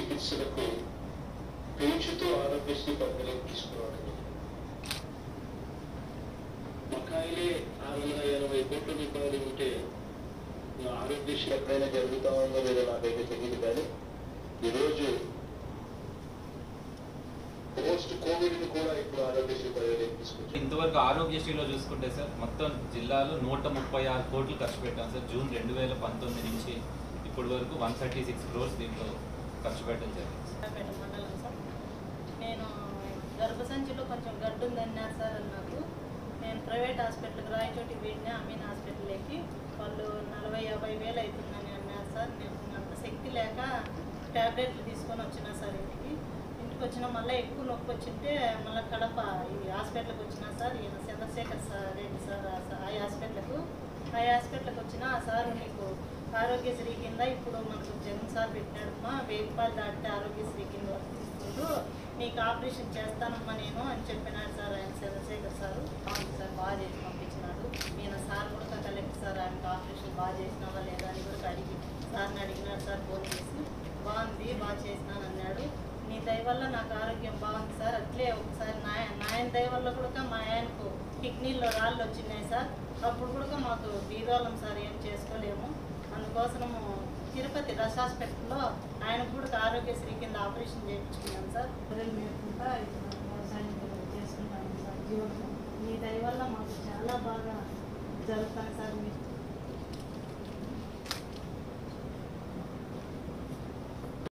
చికిత్సలకు పెంచుతూ ఆరోగ్యశ్రీ పరిధిలోకి తీసుకురావడం బకాయిలే ఆరు వందల ఎనభై కోట్ల రూపాయలు ఉంటే ఈ ఆరోగ్యశ్రీ ఎక్కడైనా జరుగుతా ఉందో లేదో నాకైతే తెలియదు కానీ ఈరోజు పోస్ట్ కోవిడ్ ని కూడా ఇప్పుడు ఆరోగ్యశ్రీ పరిధిలోకి తీసుకొచ్చారు ఇంతవరకు ఆరోగ్యశ్రీలో చూసుకుంటే సార్ మొత్తం జిల్లాలో నూట ముప్పై ఆరు కోట్లు ఖర్చు పెట్టాం సార్ జూన్ రెండు వేల పంతొమ్మిది నుంచి ఇప్పటి వరకు వన్ థర్టీ సిక్స్ క్రోర్స్ దీంట్లో ఖర్చు పెట్టడం జరిగింది సార్. పేట మండలం సార్ నేను గర్భసంచిలో కొంచెం గడ్డు ఉందన్నారు సార్ నాకు నేను ప్రైవేట్ హాస్పిటల్కి రాయచోటి వీడిని అమీన్ హాస్పిటల్కి వాళ్ళు నలభై యాభై వేలు అవుతుందని అన్నారు సార్ నేను అంత శక్తి లేక ట్యాబ్లెట్లు తీసుకొని వచ్చిన సార్ ఇంటికి ఇంటికి వచ్చిన మళ్ళీ ఎక్కువ నొప్పి వచ్చింటే మళ్ళీ కడప ఈ హాస్పిటల్కి వచ్చిన సార్ ఈయన చంద్రశేఖర్ సార్ రెడ్డి సార్ ఆ సా- ఆ హాస్పిటల్కు ఆ హాస్పిటల్కి వచ్చిన ఆ సార్ నీకు ఆరోగ్యశ్రీ కింద ఇప్పుడు మనకు జగన్ సార్ పెట్టినాడమ్మా వెయ్యి రూపాయలు దాటితే ఆరోగ్యశ్రీ కింద వర్తిస్తుండు నీకు ఆపరేషన్ చేస్తానమ్మా నేను అని చెప్పినాడు సార్ ఆయన చంద్రశేఖర్ సార్ అవును సార్ బాగా చేసి పంపించినాడు ఈయన సార్ కూడా కలెక్టర్ సార్ ఆయనకు ఆపరేషన్ బాగా చేసినావా లేదా అని కూడా అడిగి సార్ని అడిగినాడు సార్ ఫోన్ చేసి బాగుంది బాగా చేసినాను అన్నాడు నీ దయ వల్ల నాకు ఆరోగ్యం బాగుంది సార్ అట్లే ఒకసారి నాయ నాయన దయ వల్ల కూడా మా ఆయనకు కిడ్నీలో రాళ్ళు వచ్చినాయి సార్ అప్పుడు కూడా మాకు బీదోళం సార్ ఏం చేసుకోలేము అందుకోసము తిరుపతి రష్ హాస్పిటల్లో ఆయన కూడా ఆరోగ్యశ్రీ కింద ఆపరేషన్ చేయించుకున్నాం సార్ పిల్లలు మేపుకుంటా ఇది మనం వ్యవసాయం కూడా చేసుకుంటాము సార్ జీవనం మీ దయ వల్ల మాకు చాలా బాగా జరుగుతాను సార్ మీరు